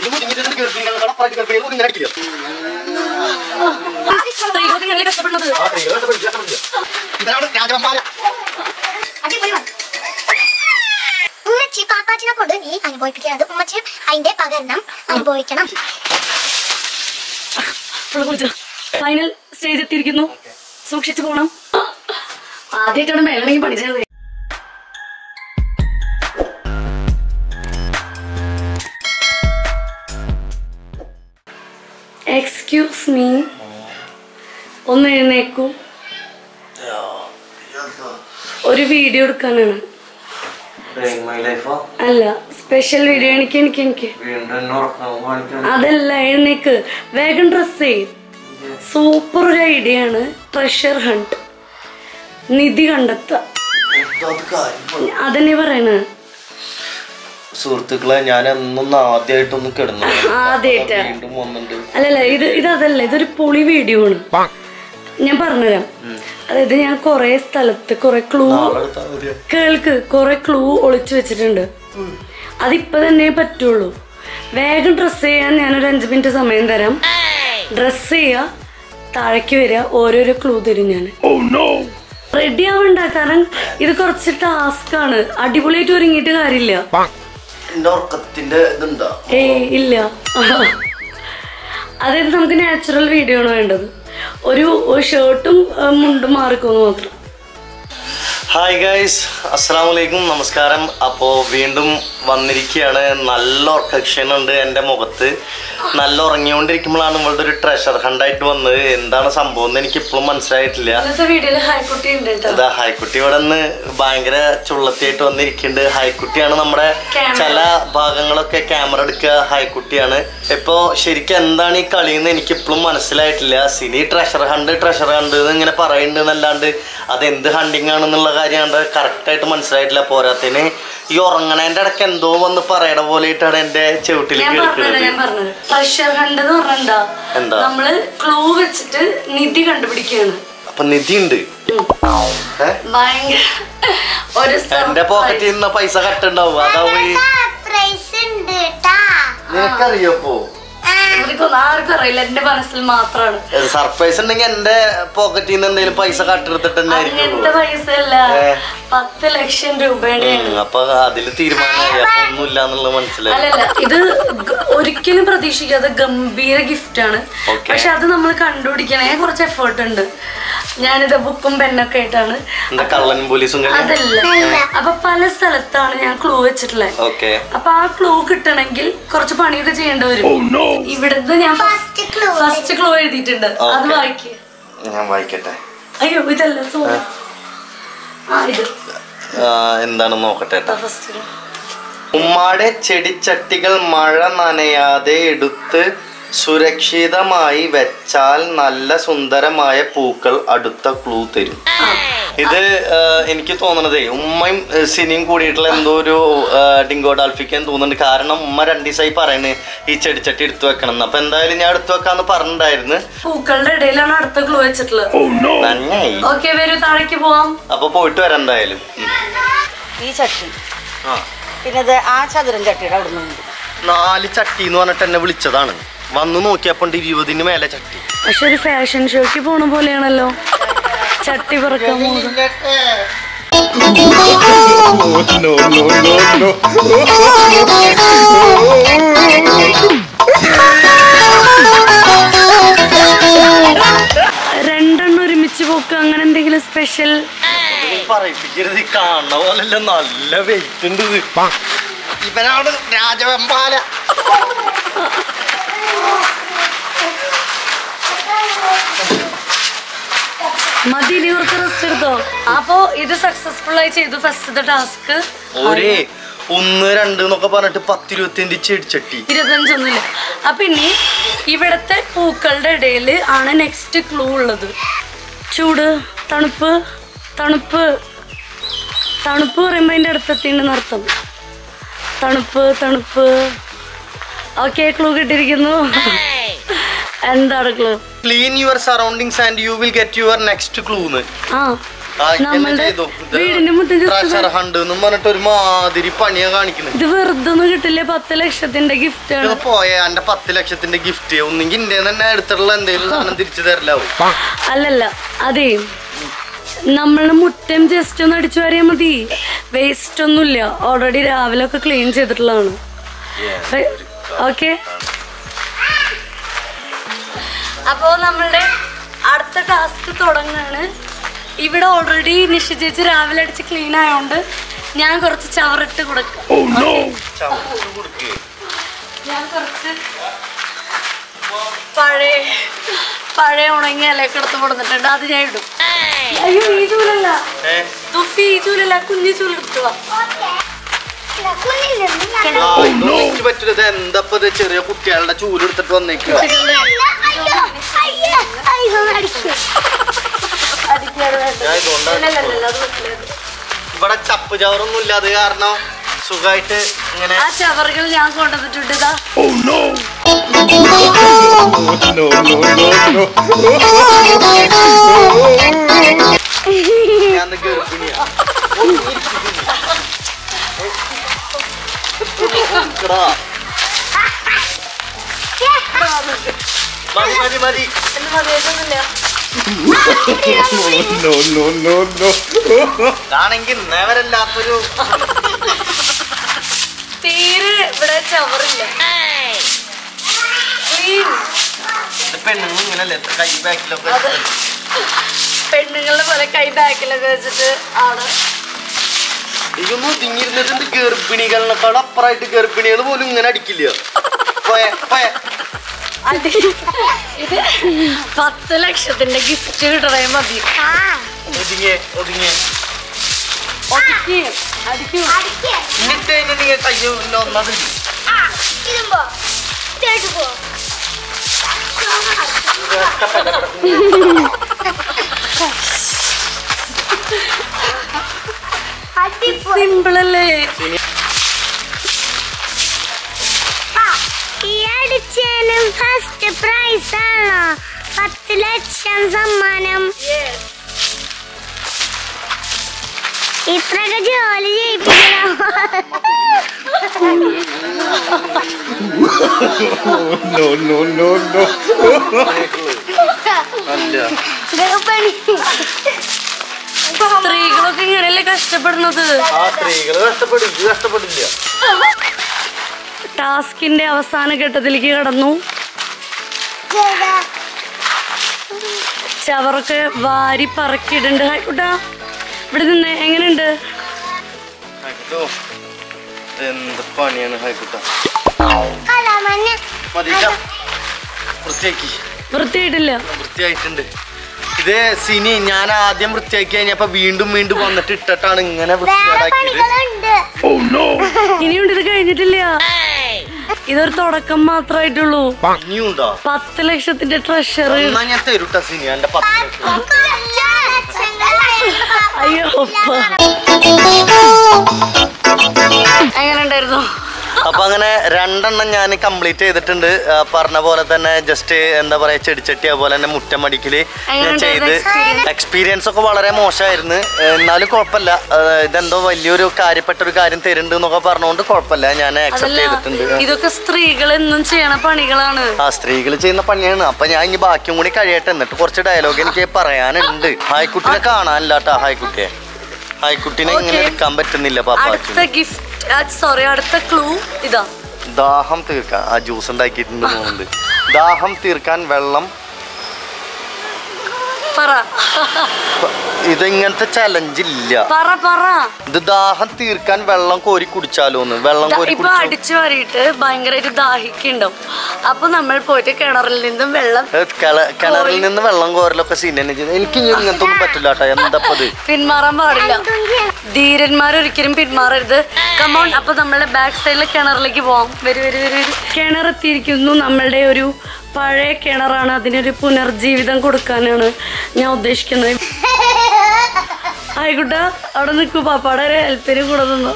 ഇത് മുടിഞ്ഞിട്ട് കേൾക്കി ഞങ്ങൾ കടപ്പാക്കി കേൾക്കി ഇങ്ങനെ അടിക്കില്ല സ്ത്രീകൾക്ക് ഇങ്ങനെ കഷ്ടപ്പെടുന്നത് ആ സ്ത്രീകളെ കഷ്ടപ്പെട്ട് കഷ്ടപ്പെടില്ല. ഇതാണ് രാജവമ്പാല അടിപൊളി വന്നു. ഉമ്മച്ചി പാപ്പാച്ചിനെ കൊണ്ട് നീ അനുഭവിപ്പിക്കുന്നത് ഉമ്മച്ചി അതിന്റെ പകരണം അനുഭവിക്കണം ഫുള്ള് കുളിച്ചു ഫൈനൽ സ്റ്റേജ് എത്തിയിരിക്കുന്നു സൂക്ഷിച്ചു പോണം ആദ്യമായിട്ടാണ് മേളണെങ്കിൽ പണി ചെയ്തത് എക്സ്ക്യൂസ് മീ ഒന്ന് എഴുന്നേക്കൂ ഒരു വീഡിയോ എടുക്കാനാണ് മൈ ലൈഫോ അല്ല സ്പെഷ്യൽ വീഡിയോ എനിക്ക് എനിക്ക് എനിക്ക് വീണ്ടും എന്നെ ഉറക്കം കാണിക്കാൻ അതല്ല എഴുന്നേക്ക് വേഗം ഡ്രസ് ചെയ്യും സൂപ്പർ ഒരു ഐഡിയ ആണ് ട്രഷർ ഹണ്ട് നിധി കണ്ടെത്ത അത് കാര്യം അതന്നെ പറയണത് സുഹൃത്തുക്കളെ ഞാൻ എന്നൊന്ന് ആദ്യമായിട്ടൊന്ന് കിടന്നു ആദ്യമായിട്ടാ വീണ്ടും വന്നിട്ട് അല്ലല്ല ഇത് ഇത് അതല്ല ഇതൊരു പൊളി വീഡിയോ ആണ് ഞാൻ പറഞ്ഞുതരാം അതായത് ഞാൻ കൊറേ സ്ഥലത്ത് കൊറേ ക്ലൂ നാളെ എടുത്താൽ മതിയോ കേൾക്ക് കൊറേ ക്ലൂ ഒളിച്ചു വെച്ചിട്ടുണ്ട് അതിപ്പോ തന്നെ പറ്റുള്ളൂ വേഗം ഡ്രസ് ചെയ്യാൻ ഞാനൊരു അഞ്ചു മിനിറ്റ് സമയം തരാം ഡ്രസ് ചെയ്യുക താഴേക്ക് വരിക ഓരോരോ ക്ലൂ തരും ഞാൻ റെഡി ആവണ്ട കാരണം ഇത് കുറച്ച് ടാസ്ക് ആണ് അടിപൊളിയായിട്ട് ഒരുങ്ങിയിട്ട് കാര്യമില്ല എന്റെ ഉറക്കത്തിന്റെ ഇതുണ്ടോ ഏയ് ഇല്ല അതായത് നമുക്ക് നാച്ചുറൽ വീഡിയോ ആണ് വേണ്ടത് ഒരു ഷർട്ടും മുണ്ടും മാറിക്കോന്ന് മാത്രം ഹായ് ഗൈസ് അസ്സാം വലൈക്കും നമസ്കാരം അപ്പോൾ വീണ്ടും വന്നിരിക്കുകയാണ് നല്ല ഉറക്കക്ഷനുണ്ട് എൻ്റെ മുഖത്ത് നല്ല ഉറങ്ങിക്കൊണ്ടിരിക്കുമ്പോഴാണ് ഇവളുടെ ഒരു ട്രഷർ ഹണ്ടായിട്ട് വന്നത് എന്താണ് സംഭവം എന്ന് എനിക്ക് ഇപ്പോഴും മനസ്സിലായിട്ടില്ല ഇന്നത്തെ വീഡിയോയിൽ ഹൈക്കുട്ടി ഉണ്ട് കേട്ടോ ഇതാ ഹൈക്കുട്ടി ഇവിടെ നിന്ന് ഭയങ്കര ചുള്ളത്തിയായിട്ട് വന്നിരിക്കുന്നുണ്ട് ഹൈക്കുട്ടിയാണ് നമ്മുടെ Camera. ചില ഭാഗങ്ങളൊക്കെ ക്യാമറ എടുക്കുക ഹൈക്കുട്ടിയാണ് ഇപ്പോ ശരിക്കും എന്താണ് ഈ കളിയെന്ന് എനിക്ക് ഇപ്പോഴും മനസ്സിലായിട്ടില്ല സിനി ട്രഷർ ഹണ്ട് ട്രഷർ ഹണ്ട് എന്ന് ഇങ്ങനെ പറയുന്നുണ്ട് എന്നല്ലാണ്ട് അത് എന്ത് ഹണ്ടിങ് ആണെന്നുള്ള കാര്യം കറക്റ്റ് ആയിട്ട് മനസ്സിലായിട്ടില്ല പോരാത്തിന് ഈ ഉറങ്ങണേന്റെ ഇടയ്ക്ക് എന്തോ വന്ന് പറയണ പോലെയിട്ടാണ് എന്റെ ചെവിട്ടിൽ ഞാൻ പറഞ്ഞത് കേൾക്കുന്നത് ഞാൻ പറഞ്ഞത് പ്രഷർ ഹണ്ട് എന്ന് പറഞ്ഞാ എന്താ? നമ്മള് ക്ലൂ വെച്ചിട്ട് നിധി കണ്ടുപിടിക്കുകയാണ് അപ്പൊ നിധി ഉണ്ട് ഏ? ഭയങ്കര ഒരു എന്റെ പോക്കറ്റിൽ നിന്ന് പൈസ കട്ടുണ്ടാവും അതാവും ഈ സർപ്രൈസ് ഉണ്ട് ട്ടാ. നിനക്കറിയപ്പോ ഇവർക്കൊന്നും ആർക്കും അറിയില്ല എന്റെ മനസ്സിൽ മാത്രമാണ് സർപ്രൈസ് ഉണ്ടെങ്കിൽ എന്റെ പോക്കറ്റിൽ നിന്ന് എന്തെങ്കിലും പൈസ കട്ടെടുത്തിട്ട് തന്നെ ആയിരിക്കും അങ്ങനത്തെ പൈസ അല്ല ഏ. പത്ത് ലക്ഷം രൂപയുടെ അപ്പൊ അതില് തീരുമാനമായി അപ്പൊ ഒന്നുമില്ല എന്നുള്ളത് മനസ്സിലായി അല്ലല്ല ഇത് ഗ- ഒരിക്കലും പ്രതീക്ഷിക്കാത്ത ഗംഭീര ഗിഫ്റ്റ് ആണ് Okay. പക്ഷെ അത് നമ്മൾ കണ്ടുപിടിക്കണേ കുറച്ച് എഫേർട്ട് ഉണ്ട് ഞാനിത് ബുക്കും പെന്നൊക്കെ ആയിട്ടാണ് എന്താ കള്ളൻ പോലീസും കളി അതല്ല അപ്പൊ പല സ്ഥലത്താണ് ഞാൻ ക്ലൂ വെച്ചിട്ടുള്ളത് ഓക്കെ അപ്പൊ ആ ക്ലൂ കിട്ടണമെങ്കിൽ കുറച്ച് പണിയൊക്കെ ചെയ്യേണ്ടി വരും ഇവിടുന്ന് ഞാൻ First clue. ഫസ്റ്റ് ക്ലൂ എഴുതിയിട്ടുണ്ട് അത് Okay. വായിക്കുക ഞാൻ വായിക്കട്ടെ അയ്യോ ഇതല്ല സോറി ആ ഇത് ആ, എന്താണെന്ന് നോക്കട്ടെ ട്ടാ. ഫസ്റ്റ് ഉമ്മാടെ ചെടിച്ചട്ടികൾ മഴ നനയാതെ എടുത്ത് സുരക്ഷിതമായി വെച്ചാൽ നല്ല സുന്ദരമായ പൂക്കൾ അടുത്ത ക്ലൂ തരും ഇത് ആ, എനിക്ക് തോന്നണതേ ഉമ്മയും ആ, സിനിയും കൂടിയിട്ടുള്ള എന്തോ ഒരു ആ, ഡിങ്കോ ഡാൽഫിക്കാൻ തോന്നുന്നുണ്ട് കാരണം ഉമ്മ രണ്ട് ദിവസമായി പറയുന്നത് ഈ ചെടിച്ചട്ടി എടുത്തു വെക്കണം എന്ന് അപ്പൊ എന്തായാലും ഞാൻ എടുത്തു വെക്കാന്ന് പറഞ്ഞിട്ടുണ്ടായിരുന്നു പൂക്കളുടെ ഇടയിലാണ് അടുത്ത ക്ലൂ വെച്ചിട്ടുള്ളത് നന്നായി ഓക്കെ വരൂ താഴേക്ക് പോവാം അപ്പൊ പോയിട്ട് വരാം എന്തായാലും ഉം. ഈ ചട്ടി ആ പിന്നെ ഇത് ആ ചതുരം ചട്ടിയുടെ അവിടെ നിന്നുണ്ട് നാല് ചട്ടി എന്ന് പറഞ്ഞിട്ട് എന്നെ വിളിച്ചതാണ് വന്നു നോക്കിയപ്പോൾ ഇരുപതിന് മേലെ ചട്ടി പക്ഷെ ഒരു ഫാഷൻ ഷോയ്ക്ക് പോണ പോലെയാണല്ലോ ചട്ടി പറക്കാൻ പോകുന്നത് രണ്ടെണ്ണം ഒരുമിച്ച് പോക്ക് അങ്ങനെ എന്തെങ്കിലും സ്പെഷ്യൽ പറയിപ്പിക്കരുത് ഈ കാണുന്ന പോലല്ല നല്ല വെയിറ്റ് ഉണ്ട് ഇത് ഇവനാണ് രാജവെമ്പാല മതി ഇനി ഇവർക്ക് റെസ്റ്റ് എടുത്തോ അപ്പോ ഇത് സക്സസ്ഫുൾ ആയി ചെയ്തു ഫസ്റ്റത്തെ ടാസ്ക് ഒരേ ഒന്ന് രണ്ട് എന്നൊക്കെ പറഞ്ഞിട്ട് പത്തിരുപത്തിയഞ്ച് ചെടിച്ചട്ടി ഇരുപത്തഞ്ചൊന്നുമില്ല അപ്പൊ ഇനി ഇവിടത്തെ പൂക്കളുടെ ഇടയിൽ ആണ് നെക്സ്റ്റ് ക്ലൂ ഉള്ളത് ചൂട് തണുപ്പ് തണുപ്പ് തണുപ്പ് പറയുമ്പോൾ അതിൻ്റെ അടുത്തെത്തിണ്ടെന്ന് അർത്ഥം തണുപ്പ് തണുപ്പ് ഓക്കെ ക്ലൂ കിട്ടിയിരിക്കുന്നു എന്താണ് clue clean your surroundings and you will get your next ക്ലൂന്ന് ആ ആ, ഇങ്ങനെ നമ്മളുടെ ചെയ്തു. ഇത് വീടിന്റെ മുറ്റം just treasure hunt എന്നും പറഞ്ഞിട്ട് ഒരു മാതിരി പണിയാ കാണിക്കുന്നത് ഇത് വെറുതെ ഒന്നും കിട്ടില്ല പത്ത് ലക്ഷത്തിന്റെ ഗിഫ്റ്റ് ആണ് ഇത് പോയ എന്റെ പത്ത് ലക്ഷത്തിന്റെ ഗിഫ്റ്റ് ഒന്നെങ്കിൽ ഇന്ത്യ തന്നെ എടുത്തിട്ടുള്ള എന്തെങ്കിലും സാധനം തിരിച്ചു തരലാവും അല്ലല്ല അതെ നമ്മളുടെ മുറ്റം ജസ്റ്റ് ഒന്ന് അടിച്ചു വരിയാൽ മതി വേസ്റ്റ് ഒന്നുമില്ല ഓൾറെഡി രാവിലെ ഒക്കെ ക്ലീൻ ചെയ്തിട്ടുള്ളതാണ് ഓക്കെ അപ്പോ നമ്മളുടെ അടുത്ത ടാസ്ക് തുടങ്ങാണ് ഇവിടെ ഓൾറെഡി നിഷ ചേച്ചി രാവിലെ അടിച്ച് ക്ലീൻ ആയതുകൊണ്ട് ഞാൻ കുറച്ച് ചവറിട്ട് കൊടുക്കാം കൊടുക്കേ ഞാൻ കുറച്ച് പഴയ പഴയ ഉണങ്ങിയ ഇലയൊക്കെ എടുത്ത് കൊടുത്തിട്ടുണ്ട് അത് ഞാൻ ഇടും അയ്യോ ഈ ചൂലല്ല ഏ തുഫി ഈ ചൂലല്ല കുഞ്ഞു ചൂല് എടുത്തു വാ. ആ, ഇതൊന്നും എനിക്ക് പറ്റില്ല ഇത് എന്താ ഇത് ചെറിയ കുട്ടികളുടെ ചൂലെടുത്തിട്ട് വന്നേക്കുക അടിക്കാറ് വേണ്ട. ഞാൻ ഇതുകൊണ്ടാണ് ഇല്ല, ഇല്ല, ഇല്ല, അത് പറ്റില്ല. ഇവിടെ ചപ്പ് ചവറൊന്നും ഇല്ല അത് കാരണം സുഖമായിട്ട് ഇങ്ങനെ ആ ചവറുകൾ ഞാൻ കൊണ്ടുവന്നിട്ടുണ്ട് ഇതാ ഞാൻ ഗർഭിണിയാ നോക്കടാ. മതി മതി മതി എന്ന് മതിയൊന്നുമില്ല ഇതാണെങ്കിൽ നേവരല്ലാത്തൊരു തീരെ ഇവിടെ ചവറില്ല ക്ലീൻ ഇത് പെണ്ണുങ്ങൾ ഇങ്ങനല്ലേ കൈ ബാക്കിലൊക്കെ അതെ. പെണ്ണുങ്ങളുടെ പോലെ കൈ ബാക്കിലൊക്കെ വെച്ചിട്ട് ആണ് ഇതൊന്നും ഒതുങ്ങിയിരുന്നിട്ടുണ്ട് ഗർഭിണികളിനെക്കാൾ അപ്പുറമായിട്ട് ഗർഭിണികൾ പോലും ഇങ്ങനെ അടിക്കില്ല പോയെ പോയെ അടി ഇത് പത്ത് ലക്ഷത്തിന്റെ ഗിഫ്റ്റ് കിട്ടണേ മതി ഒതുങ്ങിയേ ഒതുങ്ങിയേ ഒതുക്കി അടിക്കൂ എന്നിട്ട് കഴിഞ്ഞ് നിങ്ങൾ കൈ ഒന്നത് സിമ്പിൾ അല്ലേ ഈ അടിച്ചാലും ഫസ്റ്റ് പ്രൈസ് ആണോ പത്ത് ലക്ഷം സമ്മാനം ഇത്രയൊക്കെ ജോലി ചെയ്യിപ്പിക്കണം അല്ല ഇതൊക്കെ പണി സ്ത്രീകളൊക്കെ ഇങ്ങനെയല്ലേ കഷ്ടപ്പെടുന്നത് ആ സ്ത്രീകള് കഷ്ടപ്പെടും ഇത് കഷ്ടപ്പെടില്ല ടാസ്കിന്റെ അവസാന ഘട്ടത്തിലേക്ക് കടന്നു ചവറൊക്കെ വാരി പറക്കിയിട്ടുണ്ട് ഹായ്ക്കുട്ടാ ഇവിടെ നിന്ന് എങ്ങനെയുണ്ട് ഹൈക്കുട്ടോ എന്ത് പണിയാണ് ഹൈക്കുട്ട കലാമന്നെ മതിച്ച വൃത്തിയാക്കി വൃത്തിയായിട്ടില്ല വൃത്തിയായിട്ടുണ്ട് ഇത് സിനി ഞാൻ ആദ്യം വൃത്തിയാക്കി കഴിഞ്ഞപ്പോ വീണ്ടും വീണ്ടും വന്നിട്ട് ഇട്ടിട്ടാണ് ഇങ്ങനെ വേറെ വൃത്തികേടാക്കിയത് പണികളുണ്ട് ഇനിയുണ്ട് ഇത് കഴിഞ്ഞിട്ടില്ല ഇതൊരു തുടക്കം മാത്രമായിട്ടുള്ളൂ ഇനിയും ഉണ്ടോ പത്ത് ലക്ഷത്തിന്റെ ട്രഷർ എന്നാ ഞാൻ തരൂട്ടാ സിനി എന്റെ പത്ത് ലക്ഷം. അയ്യോ എങ്ങനെ ഉണ്ടായിരുന്നു അപ്പൊ അങ്ങനെ രണ്ടെണ്ണം ഞാൻ കംപ്ലീറ്റ് ചെയ്തിട്ടുണ്ട് ആ, പറഞ്ഞ പോലെ തന്നെ ജസ്റ്റ് എന്താ പറയാ ചെടിച്ചട്ടി അതുപോലെ തന്നെ മുറ്റം അടിക്കല് ഞാൻ എങ്ങനെയുണ്ടായിരുന്നു ചെയ്ത് experience? എക്സ്പീരിയൻസ് ഒക്കെ വളരെ മോശമായിരുന്നു എന്നാലും കുഴപ്പമില്ല ആ, ഇതെന്തോ വലിയൊരു കാര്യപ്പെട്ട ഒരു കാര്യം തരുന്നുണ്ട് എന്നൊക്കെ പറഞ്ഞുകൊണ്ട് കുഴപ്പമില്ല ഞാൻ അക്സെപ്റ്റ് അതല്ല ചെയ്തിട്ടുണ്ട് ഇതൊക്കെ സ്ത്രീകൾ എന്നും ചെയ്യണ പണികളാണ് ആ സ്ത്രീകൾ ചെയ്യുന്ന പണിയാണ് അപ്പൊ ഞാൻ ഇനി ബാക്കിയും കൂടി കഴിയട്ടെ എന്നിട്ട് കുറച്ച് ഡയലോഗ് എനിക്ക് പറയാനുണ്ട് ഹായ്ക്കുട്ടിനെ കാണാനില്ല കേട്ടോ ഹായ്ക്കുട്ടിയെ ഹായ്ക്കുട്ടിനെ ഇങ്ങനെ Okay. എടുക്കാൻ പറ്റുന്നില്ല അടുത്ത പാപ്പാച്ചിന് ഗിഫ്റ്റ് സോറി അടുത്ത ക്ലൂ ഇതാ ദാഹം തീർക്കാൻ ആ ജ്യൂസ് ഉണ്ടാക്കിയിട്ടുണ്ട് തോന്നുന്നുണ്ട് ദാഹം തീർക്കാൻ വെള്ളം പറ ഇത് ഇങ്ങനത്തെ ചലഞ്ച് ഇല്ല പറ പറ ഇത് ദാഹം തീർക്കാൻ വെള്ളം കോരി കുടിച്ചാലോന്ന് വെള്ളം ദാ കോരി ഇപ്പൊ കുടിച്ചു അടിച്ചു വാരിയിട്ട് ഭയങ്കരമായിട്ട് ദാഹിക്കുണ്ടാവും അപ്പൊ നമ്മൾ പോയിട്ട് കിണറിൽ നിന്നും വെള്ളം കിണറിൽ നിന്ന് വെള്ളം കോരലൊക്കെ സീൻ തന്നെ ചെയ്ത് എനിക്ക് ഇനി ഇങ്ങനത്തെ ഒന്നും പറ്റില്ല കേട്ടോ എന്തപ്പത് പിന്മാറാൻ പാടില്ല ധീരന്മാർ ഒരിക്കലും പിന്മാറരുത് കമോൺ അപ്പൊ നമ്മളെ ബാക്ക് സൈഡിലെ കിണറിലേക്ക് പോവാം വരു വരു വരു വരു കിണറെത്തിയിരിക്കുന്നു നമ്മളുടെ ഒരു പഴയ കിണറാണ് അതിനൊരു പുനർജീവിതം കൊടുക്കാനാണ് ഞാൻ ഉദ്ദേശിക്കുന്നത് ആയിക്കോട്ടെ അവിടെ നിൽക്കൂ പാപ്പാടെ ഒരു ഹെൽപ്പിന് കൂടെ നിന്നു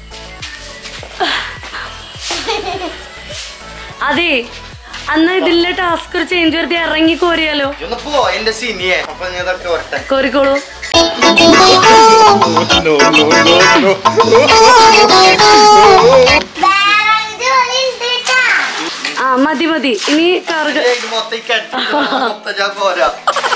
അതെ അന്ന് ഇതിലെ ടാസ്ക് ഒരു ചേഞ്ച് വരുത്തി ഇറങ്ങി കോരിയാലോ ഒന്ന് പോ എന്റെ സീനിയെ അപ്പൊ ഞാൻ ഇതൊക്കെ വരട്ടെ കോരിക്കോളൂ വേറെ ജോലി ഉണ്ട് ട്ടാ. ആ മതി മതി ഇനി കറുക മൊത്തം ഈ കെട്ടി മൊത്തം ഞാൻ പോരാ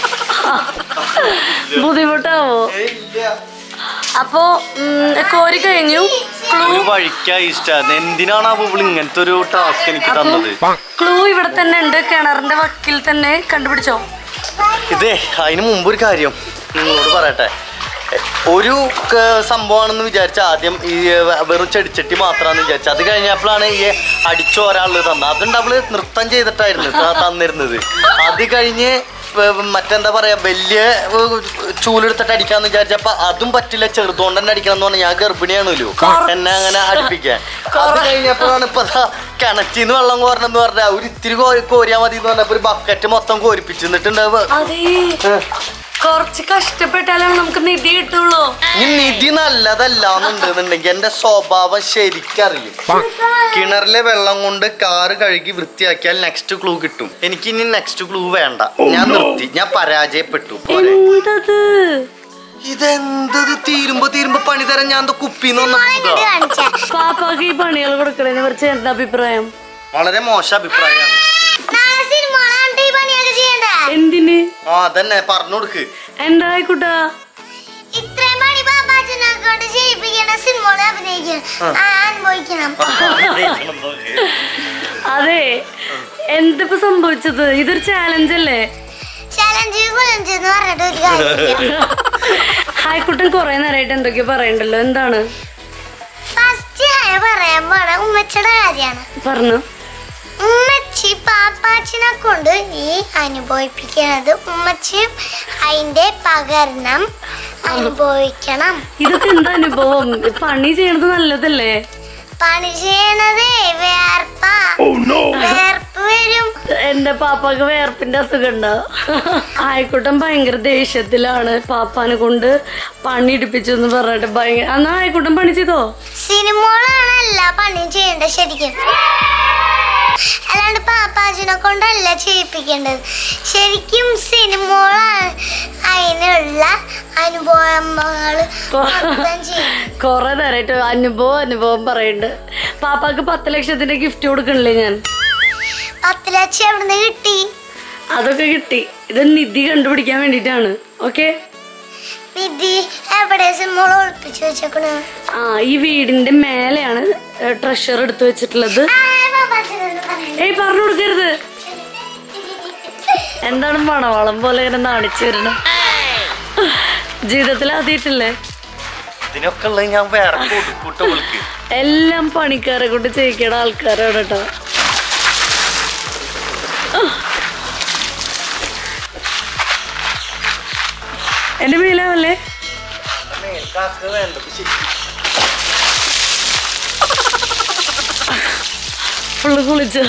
ബുദ്ധിമുട്ടാവോ ഏയ് ഇല്ല അപ്പോ ഉം, കോരി കഴിഞ്ഞു ക്ലൂ ഒരു വഴിക്കായി ഇഷ്ടമാണ് എന്തിനാണ് ആ ബുബിൾ ഇങ്ങനത്തെ ഒരു ടാസ്ക് എനിക്ക് തന്നത് ക്ലൂ ഇവിടെ തന്നെ ഉണ്ട് കിണറിന്റെ വക്കിൽ തന്നെ കണ്ടുപിടിച്ചോ ഇതേ അതിന് മുമ്പ് ഒരു കാര്യം നിങ്ങളോട് പറയട്ടെ ഒരു ക- സംഭവമാണെന്ന് വിചാരിച്ച ആദ്യം ഈ വെ- വെറും ചെടിച്ചട്ടി മാത്രമാണെന്ന് വിചാരിച്ചു അത് കഴിഞ്ഞപ്പോഴാണ് ഈ അടിച്ചോരാള് തന്നത് അതുകൊണ്ട് അവള് നൃത്തം ചെയ്തിട്ടായിരുന്നു ത- തന്നിരുന്നത് അത് കഴിഞ്ഞ് വ- മറ്റെന്താ പറയാ വലിയ ഏർ, ചൂലെടുത്തിട്ട് അടിക്കാന്ന് വിചാരിച്ചപ്പോ അതും പറ്റില്ല ചെറുതുകൊണ്ട് തന്നെ അടിക്കണം എന്ന് പറഞ്ഞാൽ ഞാൻ ഗർഭിണിയാണല്ലോ എന്നെ അങ്ങനെ അടുപ്പിക്കാൻ അത് കഴിഞ്ഞപ്പോഴാണ് ഇപ്പൊ ദാ കിണറ്റിന്ന് വെള്ളം കോരണമെന്ന് പറഞ്ഞാൽ ഒരു ഇത്തിരി കോരി കോരിയാൽ മതി എന്ന് പറഞ്ഞപ്പോ ഒരു ബക്കറ്റ് മൊത്തം കോരിപ്പിച്ചു എന്നിട്ടുണ്ടാവുക അതേ കുറച്ച് കഷ്ടപ്പെട്ടാലാണ് നമുക്ക് നിധി കിട്ടുള്ളൂ ഈ നിധി നല്ലതല്ല എന്നുണ്ടെന്നുണ്ടെങ്കിൽ എന്റെ സ്വഭാവം ശരിക്കറിയും കിണറിലെ വെള്ളം കൊണ്ട് കാറ് കഴുകി വൃത്തിയാക്കിയാൽ നെക്സ്റ്റ് ക്ലൂ കിട്ടും എനിക്ക് ഇനി നെക്സ്റ്റ് ക്ലൂ വേണ്ട ഞാൻ നിർത്തി ഞാൻ പരാജയപ്പെട്ടു പോരെ എന്തത് ഇതെന്തത് തീരുമ്പോ തീരുമ്പോ പണി തരാൻ ഞാൻ എന്തോ കുപ്പിന്ന് മോളെ ഇങ്ങോട്ട് വന്നതാ കാണിച്ചേ. പാപ്പാക്ക് ഈ പണികൾ കൊടുക്കണതിനെ കുറിച്ച് എന്താ അഭിപ്രായം വളരെ മോശം അഭിപ്രായമാണ് നാളെ സിനിമ കണ്ടിട്ട് ഈ പണിയൊക്കെ ചെയ്യണ്ടേ? എന്തിന് ആ അതന്നെ പറഞ്ഞു കൊടുക്ക് എന്താ ആയിക്കോട്ടാ ഇത്രയും പണി പാപ്പാച്ചനെ കൊണ്ട് ചെയ്യിപ്പിക്കണം സിനിമകളെ അഭിനയിക്കണം ആ, അനുഭവിക്കണം അതെ എന്തിപ്പോ സംഭവിച്ചത് ഇതൊരു ചാലഞ്ച് അല്ലേ ചലഞ്ച് കുലഞ്ച് എന്ന് പറഞ്ഞിട്ട് ഒരു കാര്യമില്ല ഹായ്ക്കുട്ടൻ കൊറേ നേരമായിട്ട് എന്തൊക്കെയോ പറയണ്ടല്ലോ എന്താണ് ഫസ്റ്റ് ഹായ പറയാൻ പോണ ഉമ്മച്ചിയുടെ കാര്യമാണ് പറഞ്ഞു ഉമ്മച്ചി പാപ്പാച്ചിനെ കൊണ്ട് ഈ അനുഭവിപ്പിക്കുന്നത് ഉമ്മച്ചിയും അതിന്റെ പകരണം അനുഭവിക്കണം ഇതൊക്കെ എന്താ അനുഭവം പണി ചെയ്യണത് നല്ലതല്ലേ പണി ചെയ്യണതേ വേർപ്പ വേർപ്പ് വരും എന്റെ പാപ്പാക്ക് വേർപ്പിന്റെ അസുഖം ഉണ്ടോ ആയിക്കോട്ടൻ ഭയങ്കര ദേഷ്യത്തിലാണ് പാപ്പാനെ കൊണ്ട് പണി ഇടിപ്പിച്ചു എന്ന് പറഞ്ഞിട്ട് ഭയങ്കര എന്നാ ആയിക്കോട്ടൻ പണി ചെയ്തോ സിനിമകളാണ് എല്ലാ പണിയും ചെയ്യേണ്ടത് ശരിക്കും അല്ലാണ്ട് പാപ്പാജിനെ കൊണ്ടല്ല ചെയ്യിപ്പിക്കേണ്ടത് ശരിക്കും സിനിമകളാണ് അതിനുള്ള അനുഭവങ്ങൾ മൊത്തം ചെയ്യും കൊറേ നേരമായിട്ട് അനുഭവം അനുഭവം പറയുന്നുണ്ട് പാപ്പാക്ക് പത്ത് ലക്ഷത്തിന്റെ ഗിഫ്റ്റ് കൊടുക്കണില്ലേ ഞാൻ പത്ത് ലക്ഷം എവിടുന്ന് കിട്ടി അതൊക്കെ കിട്ടി ഇത് നിധി കണ്ടുപിടിക്കാൻ വേണ്ടിട്ടാണ് ഓക്കെ വിധി എവിടെ സിനിമകൾ ഒളിപ്പിച്ചു വെച്ചേക്കണ് ആ ഈ വീടിന്റെ മേലെയാണ് ട്രഷർ എടുത്തു വെച്ചിട്ടുള്ളത് ആ, പാപ്പാച്ചിനോട് പറയണ്ട. ഏയ് പറഞ്ഞു കൊടുക്കരുത് എന്താണ് മണവളം പോലെ ഇങ്ങനെ നാണിച്ചു വരണം ജീവിതത്തിൽ ആദ്യമായിട്ടില്ലേ ഇതിനൊക്കെ ഉള്ളത് ഞാൻ വേറെ കൂട്ട വിളിക്കും എല്ലാം പണിക്കാരെ കൊണ്ട് ചെയ്യിക്കണ ആൾക്കാരാണ് കേട്ടോ എന്റെ മേലാവല്ലേ ഫുള്ള് കുളിച്ചു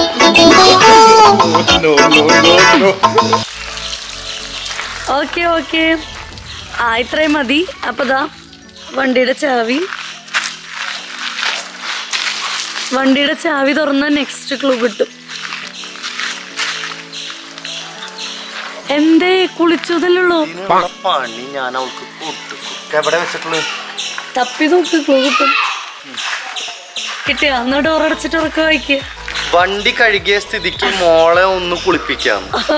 ഓക്കെ ഓക്കെ ആ ഇത്രയും മതി അപ്പൊ ദാ വണ്ടിയുടെ ചാവി വണ്ടിയുടെ ചാവി തുറന്ന നെക്സ്റ്റ് ക്ലൂ കിട്ടും എന്തേ കുളിച്ചതല്ലുള്ളൂ ഇതിനുള്ള പണി ഞാൻ അവൾക്ക് കൊടുക്കും എവിടെ വെച്ചിട്ടുള്ളത് തപ്പി നോക്ക് ക്ലൂ കിട്ടും കിട്ടിയ അന്ന് ഡോർ അടച്ചിട്ട് ഉറക്ക വായിക്കുക വണ്ടി കഴുകിയ സ്ഥിതിക്ക് മോളെ ഒന്ന് കുളിപ്പിക്കാം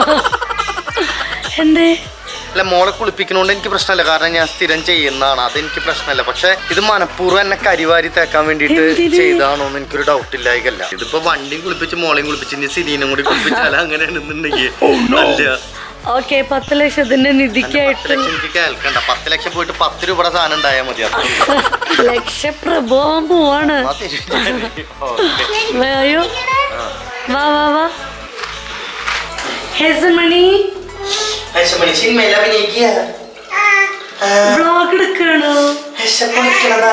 എന്തേ അല്ല മോളെ കുളിപ്പിക്കുന്നോണ്ട് എനിക്ക് പ്രശ്നമല്ല കാരണം ഞാൻ സ്ഥിരം ചെയ്യുന്നതാണ് അതെനിക്ക് പ്രശ്നമല്ല പക്ഷെ ഇത് മനഃപൂർവ്വം എന്നെ കരിവാരി തേക്കാൻ വേണ്ടിയിട്ട് എന്തിന്? ചെയ്താണോ എന്ന് എനിക്കൊരു ഡൗട്ട് ഇല്ലായികല്ല ഇതിപ്പോ വണ്ടിയും കുളിപ്പിച്ച് മോളെയും കുളിപ്പിച്ച് ഇനി സിരീനും കൂടി കുളിപ്പിച്ചാൽ അങ്ങനെയാണെന്നുണ്ടെങ്കിൽ അല്ല ഓക്കെ പത്ത് ലക്ഷത്തിന്റെ പത്ത് നിധിക്കായിട്ട് ലക്ഷം എനിക്ക് കേൾക്കണ്ട പത്ത് ലക്ഷം പോയിട്ട് പത്ത് രൂപയുടെ സാധനം ഉണ്ടായാൽ മതി അത്രേ ഉള്ളൂ. ലക്ഷപ്രഭുവാൻ പോവാണ് ആ തരും ഞാൻ. ഓക്കേ. അയ്യോ വാ വാ വാ ഹേസമണി ഹേശമണി സിനിമയിൽ അഭിനയിക്കുക ബ്ലോഗ് എടുക്കണോ ഹേശം കുളിക്കണതാ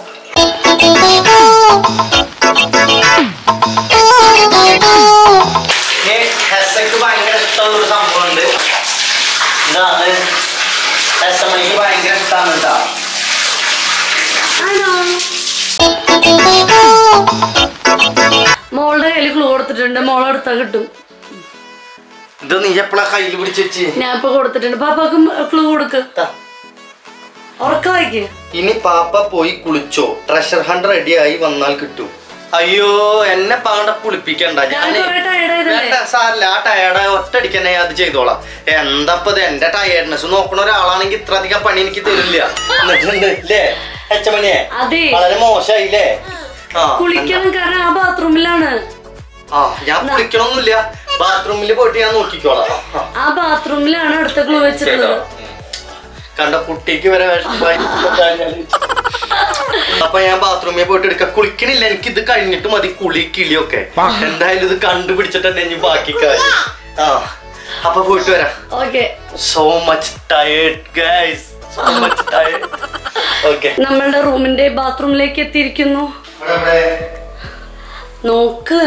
ഏ, ഹെസക്ക് ഭയങ്കര ഇഷ്ടമുള്ള ഒരു സംഭവമുണ്ട് ഇതാണ് ഹെസമണിക്ക് ഭയങ്കര ഇഷ്ടമാണ് കേട്ടോ ആണോ മോളുടെ കയ്യിൽ ക്ലൂ കൊടുത്തിട്ടുണ്ട് മോളെ എടുത്താ കിട്ടും ഇത് നീ എപ്പോഴാ കയ്യിൽ പിടിച്ച് വെച്ച് ഞാൻ ഇപ്പൊ കൊടുത്തിട്ടുണ്ട് പാപ്പാക്കും ക്ലൂ കൊടുക്ക് താ. ഉറക്കമായിക്ക് ഇനി പാപ്പ പോയി കുളിച്ചോ ട്രഷർ ഹണ്ട് റെഡിയായി വന്നാൽ കിട്ടും അയ്യോ എന്നെ പാണ്ട കുളിപ്പിക്കണ്ട ഞാൻ ഞാൻ കുറെ tired ആയതല്ലേ? വേണ്ട സാറില്ല ആ ടയർഡ് ഒറ്റടിക്കന്നെ അത് ചെയ്തോളാം എന്താപ്പ ഇത് എന്റെ ടയർഡ്നെസ് നോക്കണ ഒരാളാണെങ്കിൽ ഇത്ര അധികം പണി എനിക്ക് തരില്ല എന്നിട്ടുണ്ട് ല്ലേ എച്ചമണിയെ അതെ വളരെ മോശമായില്ലേ ആ കുളിക്കണം കാരണം ആ ബാത്റൂമിലാണ് ആ ഞാൻ കുളിക്കണമൊന്നുമില്ല ബാത്റൂമിൽ പോയിട്ട് ഞാൻ നോക്കിക്കോളാം ആ, ആ ബാത്റൂമിലാണ് അടുത്ത ക്ലൂ വെച്ചിട്ടുള്ളത് കണ്ട കുട്ടിക്ക് വരെ വിഷമമായി അപ്പൊ ഞാൻ ബാത്റൂമിൽ പോയിട്ട് എടുക്ക കുളിക്കണില്ല എനിക്ക് ഇത് കഴിഞ്ഞിട്ട് മതി കുളി കിളിയൊക്കെ എന്തായാലും ഇത് കണ്ടുപിടിച്ചിട്ട് തന്നെ ഇനി ബാക്കി കാര്യം ആ അപ്പൊ പോയിട്ട് വരാം okay so much tired guys so much tired okay നമ്മളുടെ റൂമിന്റെ ബാത്റൂമിലേക്ക് എത്തിയിരിക്കുന്നു നോക്ക്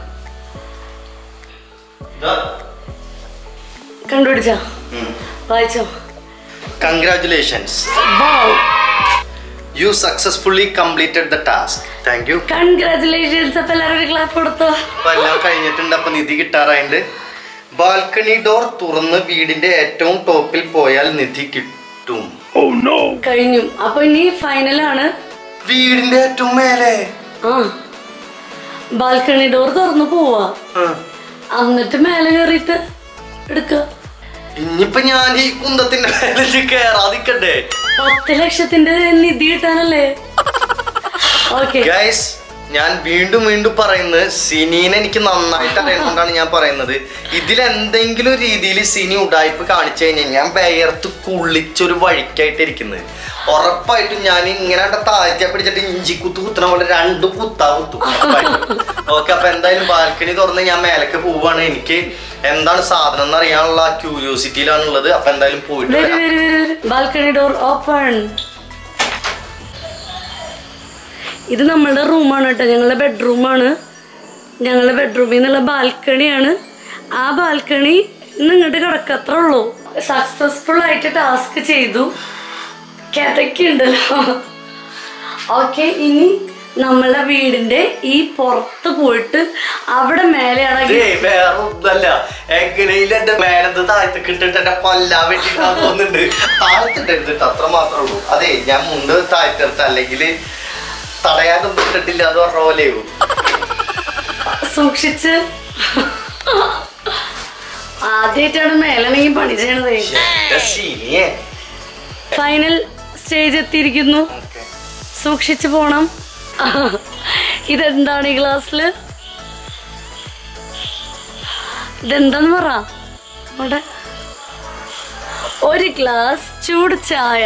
കണ്ടുപിടിച്ചാ വായിച്ചോ congratulations wow you successfully completed the task thank you congratulations അപ്പൊ എല്ലാവരും ക്ലാപ്പ് കൊടുത്തോ അപ്പൊ എല്ലാം കഴിഞ്ഞിട്ടുണ്ട് അപ്പൊ നിധി കിട്ടാറായിട്ടുണ്ട് ബാൽക്കണി ഡോർ തുറന്ന് വീടിന്റെ ഏറ്റവും ടോപ്പിൽ പോയാൽ നിധി കിട്ടും കഴിഞ്ഞു അപ്പൊ ഇനി ഫൈനലാണ് വീടിന്റെ ഏറ്റവും മേലെ ആ ബാൽക്കണി ഡോർ തുറന്നു പോവാ എന്നിട്ട് മേലെ കയറിയിട്ട് എടുക്ക ഇനിയിപ്പൊ ഞാൻ ഈ കുന്തത്തിന്റെ മേലെ കേറാതിക്കണ്ടേ പത്ത് ലക്ഷത്തിന്റെ നിധി കിട്ടാനല്ലേ ഓക്കെ ഗൈസ് ഞാൻ വീണ്ടും വീണ്ടും പറയുന്നത് സിനീനെ എനിക്ക് നന്നായിട്ട് അറിയുന്നതുകൊണ്ടാണ് ഞാൻ പറയുന്നത് ഇതിൽ എന്തെങ്കിലും രീതിയിൽ സിനി ഉടായ്പ് കാണിച്ചു കഴിഞ്ഞാൽ ഞാൻ വേർത്ത് കുള്ളിച്ചൊരു വഴിക്കായിട്ട് ഇരിക്കുന്നത് ഉറപ്പായിട്ടും ഞാൻ ഇങ്ങനെ താഴ്ച പിടിച്ചിട്ട് ഇഞ്ചി കുത്തു കുത്തണ പോലെ രണ്ട് കുത്താ കുത്തും ഓക്കെ അപ്പൊ എന്തായാലും ബാൽക്കണി തുറന്ന് ഞാൻ മേലേക്ക് പോവാണ് എനിക്ക് എന്താണ് സാധനം എന്ന് അറിയാനുള്ള ക്യൂരിയോസിറ്റിയിലാണുള്ളത് അപ്പൊ എന്തായാലും പോയിട്ട് വരൂ വരാം വരൂ വരൂ ബാൽക്കണി ഡോർ ഓപ്പൺ ഇത് നമ്മളുടെ റൂമാണ് കേട്ടോ ഞങ്ങളുടെ ബെഡ്റൂമാണ് ഞങ്ങളുടെ ബെഡ്റൂമിൽ നിന്നുള്ള ബാൽക്കണിയാണ് ആ ബാൽക്കണി ഇങ്ങോട്ട് കിടക്കത്രേ ഉള്ളൂ സക്സസ്ഫുൾ ആയിട്ട് ടാസ്ക് ചെയ്തു കിതക്കുണ്ടല്ലോ ഓക്കെ ഇനി നമ്മളുടെ വീടിന്റെ ഈ പുറത്ത് പോയിട്ട് അവിടെ മേലെയാണ് ഇതേ വേറെ ഒന്നല്ല എങ്ങനെയും എന്റെ മേലത്ത് താഴത്തേക്ക് ഇട്ടിട്ട് എന്നെ കൊല്ലാൻ വേണ്ടി ഞാൻ തോന്നുന്നുണ്ട് താഴത്തിട്ടെടുത്തിട്ട് അത്ര മാത്രമേ ഉള്ളൂ അതെ ഞാൻ മുണ്ട് താഴ്ത്തെടുത്ത് അല്ലെങ്കിൽ തടയാനൊന്നും ഇട്ടിട്ടില്ല എന്ന് പറഞ്ഞ പോലെയോ സൂക്ഷിച്ച് ആദ്യമായിട്ടാണ് മേലാണെങ്കിൽ പണി ചെയ്യണതേ എന്റെ ശീനിയെ ഫൈനൽ സ്റ്റേജ് എത്തിയിരിക്കുന്നു സൂക്ഷിച്ചു പോണം ഇതെന്താണ് ഈ ഗ്ലാസ്സില് ഇതെന്താന്ന് പറ അവിടെ ഒരു ഗ്ലാസ് ചൂട് ചായ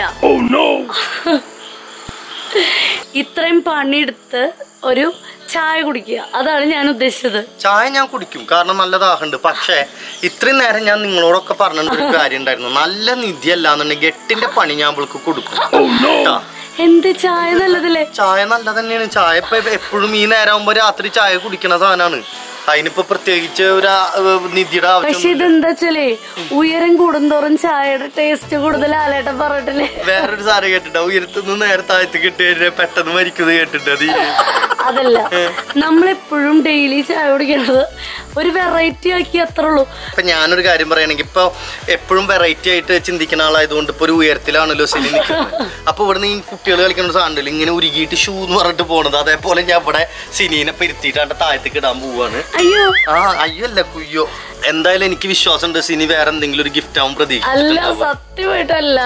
ഇത്രയും പണിയെടുത്ത് ഒരു ചായ കുടിക്കുക അതാണ് ഞാൻ ഉദ്ദേശിച്ചത് ചായ ഞാൻ കുടിക്കും കാരണം നല്ല ദാഹമുണ്ട് പക്ഷേ ഇത്രയും നേരം ഞാൻ നിങ്ങളോടൊക്കെ പറഞ്ഞ ഒരു കാര്യം ഉണ്ടായിരുന്നു നല്ല നിധി അല്ലാന്നുണ്ടെങ്കിൽ എട്ടിന്റെ പണി ഞാൻ അവൾക്ക് കൊടുക്കും ട്ടാ. എന്ത് ചായ നല്ലതല്ലേ ചായ നല്ല തന്നെയാണ് ചായ ഇപ്പൊ എപ്പോഴും ഈ നേരം ആകുമ്പോ രാത്രി ചായ കുടിക്കണ സാധനമാണ് അതിനിപ്പോ പ്രത്യേകിച്ച് ഒരു ആ, ഏർ, നിധിയുടെ പക്ഷെ ആവശ്യം ഇതെന്താ വെച്ചാലേ ഉയരം കൂടുന്തോറും ചായയുടെ ടേസ്റ്റ് കൂടുതൽ ആലേട്ടൻ പറഞ്ഞിട്ടില്ലേ വേറൊരു സാധനം കേട്ടിട്ട് ഉയരത്തുനിന്ന് നേരെ താഴത്ത് കിട്ടി കഴിഞ്ഞാൽ പെട്ടെന്ന് മരിക്കുന്നത് കേട്ടിട്ട് അത് അതല്ല നമ്മളെപ്പോഴും ഡെയിലി ചായ കുടിക്കണത് ഒരു വെറൈറ്റി ആക്കി അത്രേ ഉള്ളൂ ഇപ്പൊ ഞാനൊരു കാര്യം പറയുകയാണെങ്കിൽ ഇപ്പൊ എപ്പോഴും വെറൈറ്റി ആയിട്ട് ചിന്തിക്കുന്ന ആളായതുകൊണ്ട് ഇപ്പൊ ഒരു ഉയരത്തിലാണല്ലോ സിലി നിൽക്കുന്നത് അപ്പൊ ഇവിടുന്ന് ഈ കുട്ടികൾ കളിക്കുന്ന ഒരു സാധനം ഇങ്ങനെ ഉരുകിയിട്ട് ഷൂ എന്ന് പറഞ്ഞിട്ട് പോണത് അതേപോലെ ഞാൻ ഇവിടെ സിനീനെ പെരുത്തിയിട്ട് താഴത്തേക്ക് ഇടാൻ പോവാണ് അയ്യോ ആ അയ്യോ അല്ല കുയ്യോ എന്തായാലും എനിക്ക് വിശ്വാസമുണ്ട് സിനി വേറെ എന്തെങ്കിലും ഒരു ഗിഫ്റ്റ് ആവും അല്ല പ്രതീക്ഷിച്ചിട്ടുണ്ടാവുക. സത്യമായിട്ടല്ല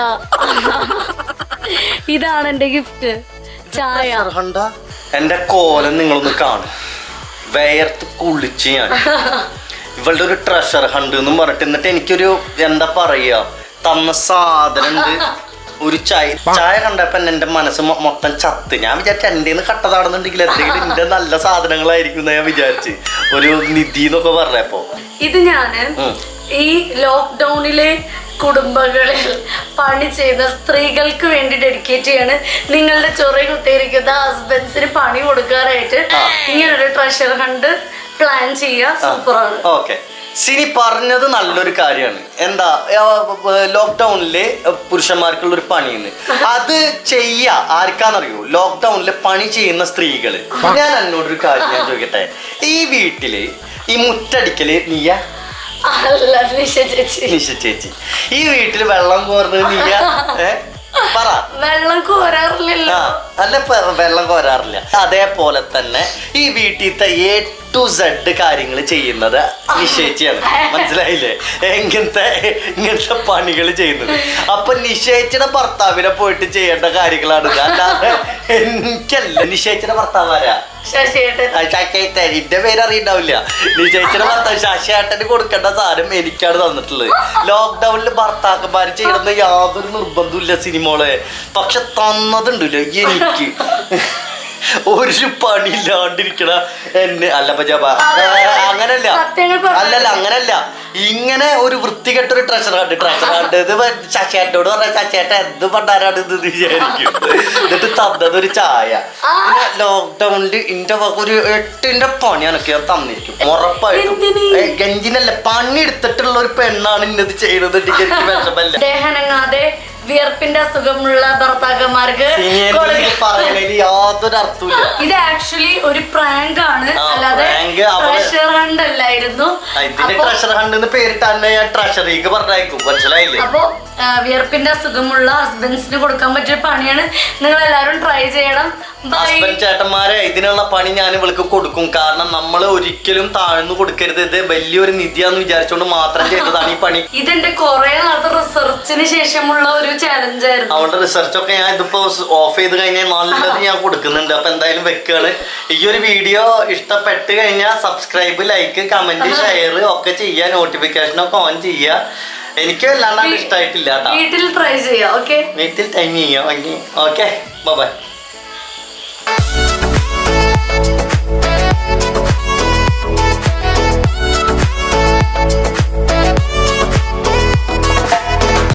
ഇതാണ് എന്റെ ഗിഫ്റ്റ് ചായ സർഹണ്ട എന്റെ കോലം നിങ്ങളൊന്ന് കാണും വേർത്ത് കുളിച്ച് ഞാൻ ഇവളുടെ ഒരു ട്രഷർ ഹണ്ട് എന്നും പറഞ്ഞിട്ട് എന്നിട്ട് എനിക്കൊരു എന്താ പറയാ തന്ന സാധനം ഉണ്ട് ഒരു ചായ ചായ കണ്ടപ്പോ എന്നെ എന്റെ മനസ്സ് മൊ- മൊത്തം ചത്ത് ഞാൻ വിചാരിച്ച എന്റെ കട്ടതാണെന്നുണ്ടെങ്കിൽ എന്തെങ്കിലും എന്റെ നല്ല സാധനങ്ങളായിരിക്കും എന്ന് ഞാൻ വിചാരിച്ച് ഒരു നിധി എന്നൊക്കെ പറഞ്ഞപ്പോ ഇത് ഞാന് ഉം. ഈ ലോക്ക്ഡൌണിലെ കുടുംബങ്ങളിൽ പണി ചെയ്ത സ്ത്രീകൾക്ക് വേണ്ടി ഡെഡിക്കേറ്റ് ചെയ്യാണ് നിങ്ങളുടെ ചൊറി കുത്തിയിരിക്കുന്ന ഹസ്ബൻഡ്സിന് പണി കൊടുക്കാനായിട്ട് ഇങ്ങനൊരു ട്രഷർ ഹണ്ട് പ്ലാൻ ചെയ്യുക സൂപ്പറാണ് ഓക്കെ സിനി പറഞ്ഞത് നല്ലൊരു കാര്യമാണ് എന്താ ലോക്ക്ഡൌണില് പുരുഷന്മാർക്കുള്ള ഒരു പണിന്ന് അത് ചെയ്യ ആർക്കാന്നറിയോ ലോക്ക്ഡൌണില് പണി ചെയ്യുന്ന സ്ത്രീകള് ഞാൻ എന്നോടൊരു കാര്യം ഞാൻ ചോദിക്കട്ടെ ഈ വീട്ടില് ഈ മുറ്റടിക്കല് നീയ അല്ല നിഷ ചേച്ചി നിശ ചേച്ചി ഈ വീട്ടില് വെള്ളം കോർന്നത് നീയ ഏ പറ വെള്ളം കോരാറില്ലല്ലോ ആ അല്ല ഇപ്പൊ വെള്ളം കോരാറില്ല അതേപോലെ തന്നെ ഈ വീട്ടിലത്തെ എ ടു സെഡ് കാര്യങ്ങൾ ചെയ്യുന്നത് നിശ്ചയിച്ചാണ് മനസ്സിലായില്ലേ എങ്ങനത്തെ ഇങ്ങനത്തെ പണികൾ ചെയ്യുന്നത് അപ്പൊ നിശ്ചയിച്ചിയുടെ ഭർത്താവിനെ പോയിട്ട് ചെയ്യേണ്ട കാര്യങ്ങളാണ് ഇത്. അല്ലാതെ എനിക്കല്ല നിശ്ചയിച്ചിയുടെ ഭർത്താവാരാ ശശിയേട്ടൻ ചക്കേറ്റൻ എന്റെ പേര് അറിയണ്ടാവില്ല നിശ്ചയിച്ചിയുടെ ഭർത്താവ് ശശിയേട്ടന് കൊടുക്കേണ്ട സാധനം എനിക്കാണ് തന്നിട്ടുള്ളത് ലോക്ക്ഡൌണിൽ ഭർത്താക്കന്മാര് ചെയ്യണമെന്ന് യാതൊരു നിർബന്ധമില്ല സിനിമകളെ പക്ഷെ തന്നതുണ്ടല്ലോ എനിക്ക് ഒരു പണിയില്ലാണ്ടിരിക്കണ എന്നെ അല്ല പജാബ അങ്ങനല്ല സത്യങ്ങൾ പറഞ്ഞാ അല്ലല്ല അങ്ങനല്ല ഇങ്ങനെ ഒരു വൃത്തികെട്ട ഒരു ട്രഷർ കണ്ട് ട്രഷർ കണ്ട് ഇത് ചച്ചേട്ടോട് പറഞ്ഞ ചച്ചേട്ട എന്ത് പണ്ടാരാണ് ഇത് എന്ന് വിചാരിക്കും എന്നിട്ട് തന്നത് ഒരു ചായ പിന്നെ ലോക്ക്ഡൌണിൽ ഇന്റെ വക ഒരു എട്ടിന്റെ പണി എനക്ക് ഞാൻ തന്നിരിക്കും ഉറപ്പായിട്ടും എന്തിന്? ഏ, ഗഞ്ചിനല്ല പണി എടുത്തിട്ടുള്ള ഒരു പെണ്ണാണ് ഇന്നത് ചെയ്തത് എനിക്ക് വിഷമല്ല ദേഹനങ്ങാതെ വിയർപ്പിന്റെ അസുഖമുള്ള ഭർത്താക്കന്മാർക്ക് കൊടുക്ക- പറയുന്നതിൽ യാതൊരു അർത്ഥമില്ല ഇത് ആക്ച്വലി ഒരു പ്രാങ്ക് ആണ് ആ, അല്ലാതെ prank അവള്- ട്രഷർ ഹണ്ട് അല്ലായിരുന്നു ആ, ഇതിന് അപ്പൊ- ട്രഷർ ഹണ്ട് എന്ന് പേരിട്ട് തന്നെ ഞാൻ ട്രഷറിക്ക് പറഞ്ഞയക്കും മനസ്സിലായില്ലേ അപ്പോ ആ, വിയർപ്പിന്റെ അസുഖമുള്ള ഹസ്ബൻഡ്സിന് കൊടുക്കാൻ പറ്റിയ പണിയാണ് നിങ്ങൾ എല്ലാവരും ട്രൈ ചെയ്യണം ബൈ ഹസ്ബൻഡ് ചേട്ടന്മാരെ ഇതിനുള്ള പണി ഞാൻ ഇവൾക്ക് കൊടുക്കും കാരണം നമ്മൾ ഒരിക്കലും താഴ്ന്നു കൊടുക്കരുത് ഇത് വലിയൊരു നിധിയാന്ന് വിചാരിച്ചുകൊണ്ട് മാത്രം ചെയ്തതാണ് ഈ പണി ഇതെന്റെ കുറെ നാളത്തെ റിസർച്ചിന് ശേഷമുള്ള ഒരു ചാലഞ്ച് ആയിരുന്നു അവളുടെ റിസർച്ച് ഒക്കെ ഞാൻ ഇതിപ്പോ ഓഫ് ചെയ്ത് കഴിഞ്ഞാൽ നല്ലത് ഞാൻ കൊടുക്കുന്നുണ്ട് അപ്പൊ എന്തായാലും വെക്കാണ് ഈ ഒരു വീഡിയോ ഇഷ്ടപ്പെട്ട് കഴിഞ്ഞാൽ സബ്സ്ക്രൈബ് ലൈക്ക് കമന്റ് ഷെയർ ഒക്കെ ചെയ്യുക നോട്ടിഫിക്കേഷൻ ഒക്കെ ഓൺ ചെയ്യുക എനിക്ക് വല്ലാണ്ട് ഇഷ്ടമായിട്ടില്ല കേട്ടോ വീട്ടിൽ ട്രൈ ചെയ്യാം ഓക്കെ വീട്ടിൽ ടൈം ചെയ്യാം ഓക്കെ ബൈ